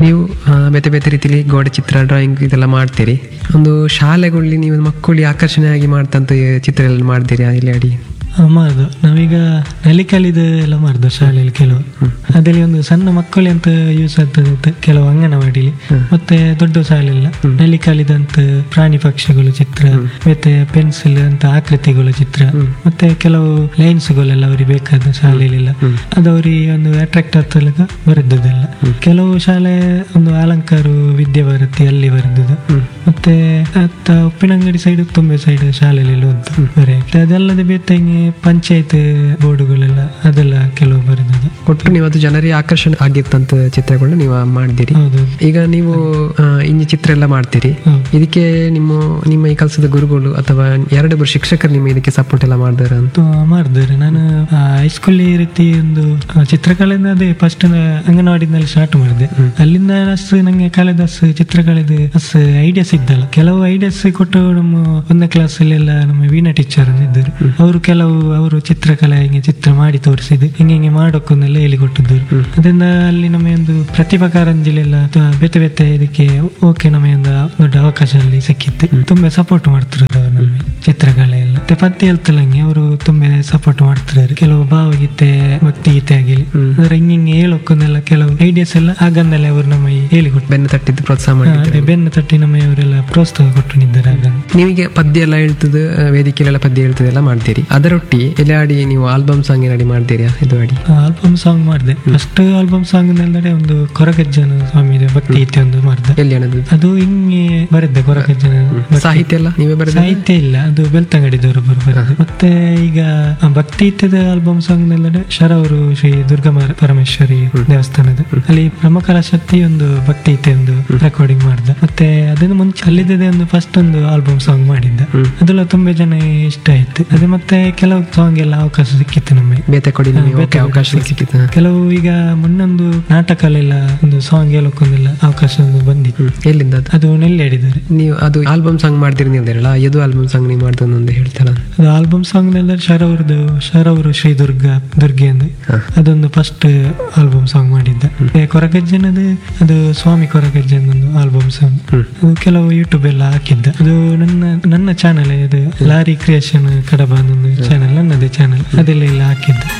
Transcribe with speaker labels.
Speaker 1: ನೀವು ಆ, ಬೇತೆ ಬೇತೆ ರೀತಿಲಿ ಗೋಡೆ ಚಿತ್ರ ಡ್ರಾಯಿಂಗ್ ಇದೆಲ್ಲ ಮಾಡ್ತೀರಿ ಒಂದು ಶಾಲೆಗಳಲ್ಲಿ ನೀವು ಮಕ್ಕಳಿಗೆ ಆಕರ್ಷಣೆಯಾಗಿ ಮಾಡ್ತಂತ ಚಿತ್ರ ಎಲ್ಲ ಮಾಡ್ತೀರಿ ಇಲ್ಲಿ ಅಡಿ
Speaker 2: ಮಾಡ್ದು ನಾವೀಗ ನಲಿಕಲಿದು ಎಲ್ಲ ಮಾಡ್ದು ಶಾಲೆಯಲ್ಲಿ ಕೆಲವು ಅದರಲ್ಲಿ ಒಂದು ಸಣ್ಣ ಮಕ್ಕಳು ಅಂತ ಯೂಸ್ ಆಗ್ತದೆ ಕೆಲವು ಅಂಗನವಾಡಿಲಿ ಮತ್ತೆ ದೊಡ್ಡ ಶಾಲೆಲ್ಲ ನಲಿಕಲಿದಂತ ಪ್ರಾಣಿ ಪಕ್ಷಿಗಳು ಚಿತ್ರ ಮತ್ತೆ ಪೆನ್ಸಿಲ್ ಅಂತ ಆಕೃತಿಗಳ ಚಿತ್ರ ಮತ್ತೆ ಕೆಲವು ಲೈನ್ಸ್ಗಳೆಲ್ಲ ಅವ್ರಿಗೆ ಬೇಕಾದ ಶಾಲೆಯಲ್ಲೆಲ್ಲ ಅದು ಅವ್ರಿಗೆ ಒಂದು ಅಟ್ರಾಕ್ಟ್ ಆಗ್ತಲಕ ಬರೆದದೆಲ್ಲ ಕೆಲವು ಶಾಲೆ ಒಂದು ಅಲಂಕಾರ ವಿದ್ಯಾಭಾರತಿ ಅಲ್ಲಿ ಬರೆದದ್ದು ಮತ್ತೆ ಅತ್ತ ಉಪ್ಪಿನಂಗಡಿ ಸೈಡ್ ತುಂಬೆ ಸೈಡ್ ಶಾಲೆಯಲ್ಲಿ ಉಂಟು ಬರೆ ಅದಲ್ಲದೆ ಬೇತಂಗೆ ಪಂಚಾಯತ್ ಬೋರ್ಡುಗಳೆಲ್ಲ ಅದೆಲ್ಲ ಕೆಲವು ಬರೆದದ್ದು
Speaker 1: ಒಟ್ಟು ನೀವು ಅದು ಜನರಿಗೆ ಆಕರ್ಷಣೆ ಆಗಿರ್ತಂತ ಚಿತ್ರಗಳನ್ನ ನೀವು ಮಾಡಿದಿರಿ
Speaker 2: ಹೌದು
Speaker 1: ಈಗ ನೀವು ಆ, ಇಂಜಿ ಚಿತ್ರ ಎಲ್ಲ ಮಾಡ್ತೀರಿ
Speaker 2: ಹೌದು.
Speaker 1: ಇದಕ್ಕೆ ನಿಮ್ಮ ನಿಮ್ಮ ಈ ಕೆಲಸದ ಗುರುಗಳು ಅಥವಾ ಎರಡೊಬ್ಬರು ಶಿಕ್ಷಕರು ನಿಮ್ಮ ಇದಕ್ಕೆ ಸಪೋರ್ಟ್ ಎಲ್ಲ ಮಾಡಿದಾರ ಅಂತ
Speaker 2: ಮಾಡಿದ್ದಾರೆ ನಾನು ಹೈಸ್ಕೂಲ್ ಈ ರೀತಿ ಒಂದು ಆ, ಚಿತ್ರಕಲೆಯಿಂದ ಅದೇ ಫಸ್ಟ್ ಅಂಗನವಾಡಿನಲ್ಲಿ ಸ್ಟಾರ್ಟ್ ಮಾಡಿದೆ ಅಲ್ಲಿಂದ ಅಷ್ಟು ನಂಗೆ ಕಾಳಿದಾಸ್ ಚಿತ್ರಕಲೆದು ಅಷ್ಟು ಐಡಿಯಾಸ್ ಇದ್ದಲ್ಲ ಕೆಲವು ಐಡಿಯಾಸ್ ಕೊಟ್ಟು ನಮ್ಮ ಒಂದನೇ ಕ್ಲಾಸ್ ಎಲ್ಲ ನಮ್ಮ ವೀಣಾ ಟೀಚರ್ ಇದ್ದರು ಅವರು ಕೆಲವು ಅವರು ಚಿತ್ರಕಲೆ ಹಿಂಗೆ ಚಿತ್ರ ಮಾಡಿ ತೋರಿಸಿದ್ದು ಹಿಂಗೆ ಹಿಂಗೆ ಮಾಡೋಕ್ಕೊಂದೆಲ್ಲ ಹೇಳಿಕೊಟ್ಟಿದ್ದರು ಅದರಿಂದ ಅಲ್ಲಿ ನಮಗೆ ಒಂದು ಪ್ರತಿಭಾ ಕಾರಂಜಿಲೆಲ್ಲ ಅಥವಾ ಬೇತೆ ಬೇತೆ ಇದಕ್ಕೆ ಓಕೆ ನಮಗೆ ಒಂದು ದೊಡ್ಡ ಅವಕಾಶ ಅಲ್ಲಿ ಸಿಕ್ಕಿತ್ತು ತುಂಬಾ ಸಪೋರ್ಟ್ ಮಾಡ್ತಿರೋದು ಅವರು ನಮಗೆ ಚಿತ್ರಕಲೆ ಎಲ್ಲ ಮತ್ತೆ ಪದ್ಯ ಹೇಳ್ತಲ್ಲ ಹಂಗೆ ಅವರು ತುಂಬಾ ಸಪೋರ್ಟ್ ಮಾಡ್ತಿದ್ದಾರೆ ಕೆಲವು ಭಾವಗೀತೆ ಭಕ್ತಿ ಗೀತೆ ಆಗಿಲಿ ಅಂದ್ರೆ ಹಿಂಗೆ ಹಿಂಗೆ ಹೇಳೋಕ್ಕೊಂದೆಲ್ಲ ಕೆಲವು ಐಡಿಯಾಸ್ ಎಲ್ಲ ಆಗಂದಲ್ಲೇ ಅವರು ನಮಗೆ ಹೇಳಿಕೊಟ್ಟು
Speaker 1: ಬೆನ್ನು ತಟ್ಟಿದ್ದು ಪ್ರೋತ್ಸಾಹ ಮಾಡಿ
Speaker 2: ಅದೇ ಬೆನ್ನು ತಟ್ಟಿ ನಮಗೆ ಅವರೆಲ್ಲ ಪ್ರೋತ್ಸಾಹ ಕೊಟ್ಟಿದ್ದಾರೆ ಆಗ
Speaker 1: ನೀವಿಗೆ ಪದ್ಯ ಎಲ್ಲ ಹೇಳ್ತದೆ ಬೇದಿಕೆಲೆಲ್ಲ ಪದ್ಯ ಹೇಳ್ತದೆ ಎಲ್ಲ ಮಾಡ್ತೀರಿ ಅದರೊಟ್ಟಿ ಎಲ್ಲ ಆಡಿ ನೀವು ಆಲ್ಬಮ್ ಸಾಂಗ್ ಏನಾಡಿ ಮಾಡ್ತೀರಿ ಇದು ಆಡಿ
Speaker 2: ಆಲ್ಬಮ್ ಸಾಂಗ್ ಮಾಡಿದೆ ಫಸ್ಟ್ ಆಲ್ಬಮ್ ಸಾಂಗ್ ನೆಲ್ಲಡೆ ಒಂದು ಕೊರಗಜ್ಜನ ಸ್ವಾಮಿ ಭಕ್ತಿ ಗೀತೆ ಒಂದು ಮಾಡಿದೆ
Speaker 1: ಎಲ್ಲಿ ಅನ್ನೋದು
Speaker 2: ಅದು ಹಿಂಗೆ ಬರೆದ್ದೆ ಕೊರಗಜ್ಜನ
Speaker 1: ಸಾಹಿತ್ಯ ಎಲ್ಲ ನೀವೇ ಬರೆದ
Speaker 2: ಸಾಹಿತ್ಯ ಇಲ್ಲ ಅದು ಬೆಳ್ತಂಗಡಿದವರು ಬರೋದು ಮತ್ತೆ ಈಗ ಆ ಭಕ್ತಿ ಇತ್ಯದ ಆಲ್ಬಮ್ ಸಾಂಗ್ ನೆಲ್ಲಡೆ ಶರವರು ಶ್ರೀ ದುರ್ಗಾ ಮಾರ- ಪರಮೇಶ್ವರಿ ದೇವಸ್ಥಾನದ ಅಲ್ಲಿ ಪ್ರಮುಖರ ಶಕ್ತಿ ಒಂದು ಭಕ್ತಿ ಗೀತೆ ಒಂದು ರೆಕಾರ್ಡಿಂಗ್ ಮಾಡಿದೆ ಮತ್ತೆ ಅದನ್ನು ಮುಂಚೆ ಅಲ್ಲಿದ್ದೇ ಒಂದು ಫಸ್ಟ್ ಒಂದು ಆಲ್ಬಮ್ ಸಾಂಗ್ ಮಾಡಿದ್ದ ಅದೆಲ್ಲ ತುಂಬಾ ಜನ ಇಷ್ಟ ಆಯ್ತು ಅದೇ ಮತ್ತೆ ಕೆಲವು ಸಾಂಗ್ ಎಲ್ಲ ಅವಕಾಶ ಸಿಕ್ಕಿತ್ತು ನಮಗೆ
Speaker 1: ಬೇತೆ ಕೊಡಿ ನಿಮಗೆ
Speaker 2: ಬೇತೆ
Speaker 1: ಓಕೆ ಅವಕಾಶ ಸಿಕ್ಕಿತ್ತು
Speaker 2: ಕೆಲವು ಈಗ ಮುನ್ನೊಂದು ನಾಟಕಲೆಲ್ಲ ಒಂದು ಸಾಂಗ್ ಹೇಳೋಕ್ಕೊಂದೆಲ್ಲ ಅವಕಾಶ ಒಂದು ಬಂದಿತ್ತು
Speaker 1: ಎಲ್ಲಿಂದ ಅದು
Speaker 2: ಅದು ನೆಲ್ಲಿ ಹೇಳಿದ್ದಾರೆ
Speaker 1: ನೀವು ಅದು ಆಲ್ಬಮ್ ಸಾಂಗ್ ಮಾಡ್ತೀರಿ ನೀವು ಹೇಳಿರಲ್ಲ ಎದು ಆಲ್ಬಮ್ ಸಾಂಗ್ ನೀವು ಮಾಡ್ದು ಒಂದು ಹೇಳ್ತಾರ
Speaker 2: ಅದು ಆಲ್ಬಮ್ ಸಾಂಗ್ ನೆಲ್ಲ ಶರವ್ರದ್ದು ಶರವರು ಶ್ರೀ ದುರ್ಗಾ ದುರ್ಗೆ ಎಂದು ಅದೊಂದು ಫಸ್ಟ್ ಆಲ್ಬಮ್ ಸಾಂಗ್ ಮಾಡಿದ್ದ ಮತ್ತೆ ಕೊರಗಜ್ಜನದು ಅದು ಸ್ವಾಮಿ ಕೊರಗಜ್ಜನ ಒಂದು ಆಲ್ಬಮ್ ಸಾಂಗ್ ಅದು ಕೆಲವು ಯೂಟ್ಯೂಬ್ ಎಲ್ಲ ಹಾಕಿದ್ದ ಅದು ನನ್ನ ನನ್ನ ಚಾನಲ್ ಇದು ಲಾರಿ ಕ್ರಿಯೇಷನ್ ಕಡಬ ಒಂದು ಚಾನಲ್ ನನ್ನದೇ ಚಾನಲ್ ಅದೆಲ್ಲ ಎಲ್ಲ ಹಾಕಿದ್ದ